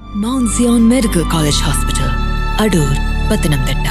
mount Zion medical college hospital Adoor Pathanamthitta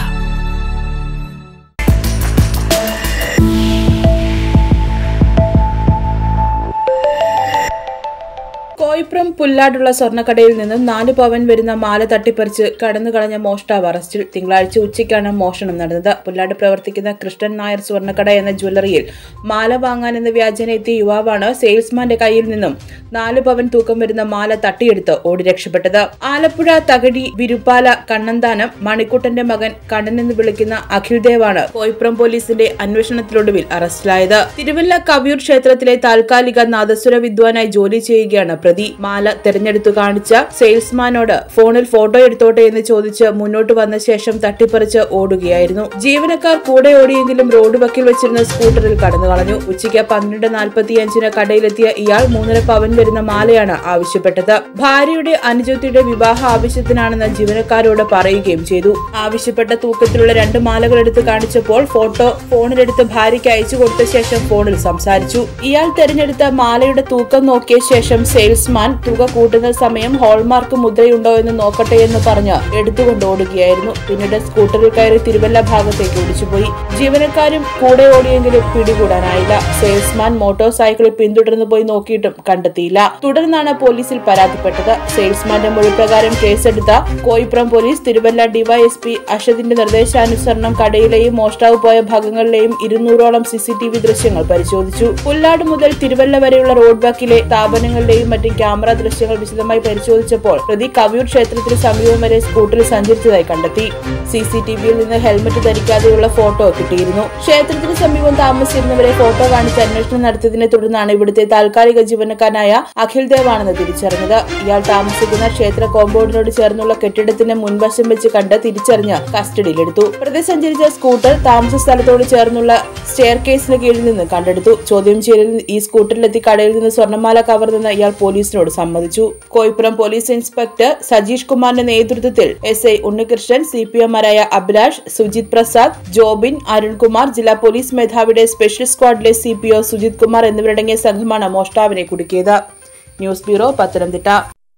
Koipram പുല്ലാടുള്ള സ്വർണ്ണക്കടയിൽ നിന്നും നാല് പവൻ വരുന്ന മാല തട്ടിപ്പറിച്ച് കടന്നു കളഞ്ഞ മോഷ്ടാവ് അറസ്റ്റിൽ തിങ്കളാഴ്ച ഉച്ചയ്ക്കാണ് മോഷണം നടന്നത് പുല്ലാട് പ്രവർത്തിക്കുന്ന കൃഷ്ണൻ നായർ സ്വർണ്ണക്കട എന്ന ജ്വല്ലറിയിൽ മാല വാങ്ങാൻ എന്ന വ്യാജന എത്തിയ യുവാവാണ് സെയിൽസ്മാന്റെ കയ്യിൽ നിന്നും നാല് പവൻ തൂക്കം വരുന്ന മാല തട്ടിയെടുത്ത് ഓടി രക്ഷപ്പെട്ടത് ആലപ്പുഴ തകഴി വിരുപ്പാല കണ്ണന്താനം മണിക്കുട്ടന്റെ മകൻ കണ്ണൻ എന്ന് വിളിക്കുന്ന അഖിൽദേവാണ് കോയിപ്രം പോലീസിന്റെ അന്വേഷണത്തിലൊടുവിൽ അറസ്റ്റിലായത് തിരുവല്ല കവിയൂർ ക്ഷേത്രത്തിലെ താൽക്കാലിക നാദസ്വര വിദ്വാനായി ജോലി ചെയ്യുകയാണ് പ്രതി മാല തെരഞ്ഞെടുത്തു കാണിച്ച സെയിൽസ്മാനോട് ഫോണിൽ ഫോട്ടോ എടുത്തോട്ടെ എന്ന് ചോദിച്ച് മുന്നോട്ട് വന്ന ശേഷം തട്ടിപ്പറിച്ച് ഓടുകയായിരുന്നു ജീവനക്കാർ കൂടെ ഓടിയെങ്കിലും റോഡ് വക്കിൽ വെച്ചിരുന്ന സ്കൂട്ടറിൽ കടന്നു കളഞ്ഞു ഉച്ചയ്ക്ക് പന്ത്രണ്ട് നാൽപ്പത്തിയഞ്ചിന് കടയിലെത്തിയ ഇയാൾ മൂന്നര പവൻ വരുന്ന മാലയാണ് ആവശ്യപ്പെട്ടത് ഭാര്യയുടെ അനുജത്തിയുടെ വിവാഹ ആവശ്യത്തിനാണെന്ന് ജീവനക്കാരോട് പറയുകയും ചെയ്തു ആവശ്യപ്പെട്ട തൂക്കത്തിലുള്ള രണ്ട് മാലകൾ എടുത്ത് കാണിച്ചപ്പോൾ ഫോട്ടോ ഫോണിലെടുത്ത് ഭാര്യയ്ക്ക് അയച്ചു കൊടുത്ത ശേഷം ഫോണിൽ സംസാരിച്ചു ഇയാൾ തെരഞ്ഞെടുത്ത മാലയുടെ തൂക്കം നോക്കിയ ശേഷം സെയിൽസ്മാൻ തുക കൂട്ടുന്ന സമയം ഹോൾമാർക്ക് മുദ്രയുണ്ടോ എന്ന് നോക്കട്ടെ എന്ന് പറഞ്ഞ് എടുത്തുകൊണ്ട് ഓടുകയായിരുന്നു പിന്നീട് സ്കൂട്ടറിൽ കയറി തിരുവല്ല ഭാഗത്തേക്ക് ഓടിച്ചുപോയി ജീവനക്കാരും കൂടെ ഓടിയെങ്കിലും പിടികൂടാനായില്ല സെയിൽസ്മാൻ മോട്ടോർ സൈക്കിളിൽ പിന്തുടർന്നു പോയി നോക്കിയിട്ടും കണ്ടെത്തിയില്ല തുടർന്നാണ് പോലീസിൽ പരാതിപ്പെട്ടത് സെയിൽസ്മാന്റെ മൊഴി പ്രകാരം കേസെടുത്ത കോയിപ്പുറം പോലീസ് തിരുവല്ല ഡിവൈഎസ്പി അഷദിന്റെ നിർദ്ദേശാനുസരണം കടയിലെയും മോഷ്ടാവ് പോയ ഭാഗങ്ങളിലെയും ഇരുന്നൂറോളം സിസിടിവി ദൃശ്യങ്ങൾ പരിശോധിച്ചു പുല്ലാട് മുതൽ തിരുവല്ല വരെയുള്ള റോഡ് വക്കിലെ സ്ഥാപനങ്ങളുടെയും മറ്റും ക്യാമറ ദൃശ്യങ്ങൾ വിശദമായി പരിശോധിച്ചപ്പോൾ പ്രതി കവിയൂർ ക്ഷേത്രത്തിന് സമീപം വരെ സ്കൂട്ടറിൽ സഞ്ചരിച്ചതായി കണ്ടെത്തി സി സി ടി വിയിൽ നിന്ന് ഹെൽമറ്റ് ധരിക്കാതെയുള്ള ഫോട്ടോ കിട്ടിയിരുന്നു ക്ഷേത്രത്തിന് സമീപം താമസിച്ചിരുന്നവരെ ഫോട്ടോ കാണിച്ച് അന്വേഷണം നടത്തിയതിനെ തുടർന്നാണ് ഇവിടുത്തെ താൽക്കാലിക ജീവനക്കാരനായ അഖിൽ ദേവാണെന്ന് തിരിച്ചറിഞ്ഞത് ഇയാൾ താമസിക്കുന്ന ക്ഷേത്ര കോമ്പൗണ്ടിനോട് ചേർന്നുള്ള കെട്ടിടത്തിന് മുൻവശം വെച്ച് കണ്ട് തിരിച്ചറിഞ്ഞ് കസ്റ്റഡിയിലെടുത്തു പ്രതി സഞ്ചരിച്ച സ്കൂട്ടർ താമസ സ്ഥലത്തോട് ചേർന്നുള്ള സ്റ്റെയർ കേസിന് കീഴിൽ നിന്ന് കണ്ടെടുത്തു ചോദ്യം ചെയ്യലിൽ ഈ സ്കൂട്ടറിലെത്തി കടയിൽ നിന്ന് സ്വർണ്ണമാല കവർന്നെന്ന് ഇയാൾ പോലീസിനോട് സമ്മതിച്ചു കോയിപ്പുറം പോലീസ് ഇൻസ്പെക്ടർ സജീഷ് കുമാറിന്റെ നേതൃത്വത്തിൽ S I Unnikrishnan C P എമാരായ അഭിലാഷ് സുജിത് പ്രസാദ് ജോബിൻ അരുൺകുമാർ ജില്ലാ പോലീസ് മേധാവിയുടെ സ്പെഷ്യൽ സ്ക്വാഡിലെ C P O Sujith Kumar എന്നിവരടങ്ങിയ സംഘമാണ് മോഷ്ടാവിനെ കുടുക്കിയത് ന്യൂസ് ബ്യൂറോ പത്തനംതിട്ട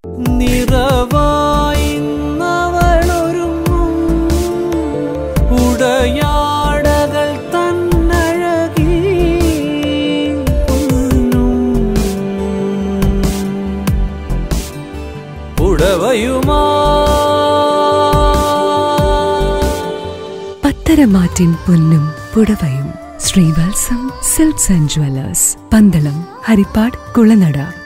നിറവായിന്നവളൊരുങ്ങും ഉടയാടകൾ തന്നഴകി പൊന്നും ഉടവയുമാ പത്തരമാറ്റിൻ പൊന്നും പുടവയും Sreevalsam silks and jewellers Pandalam Haripad Kulanada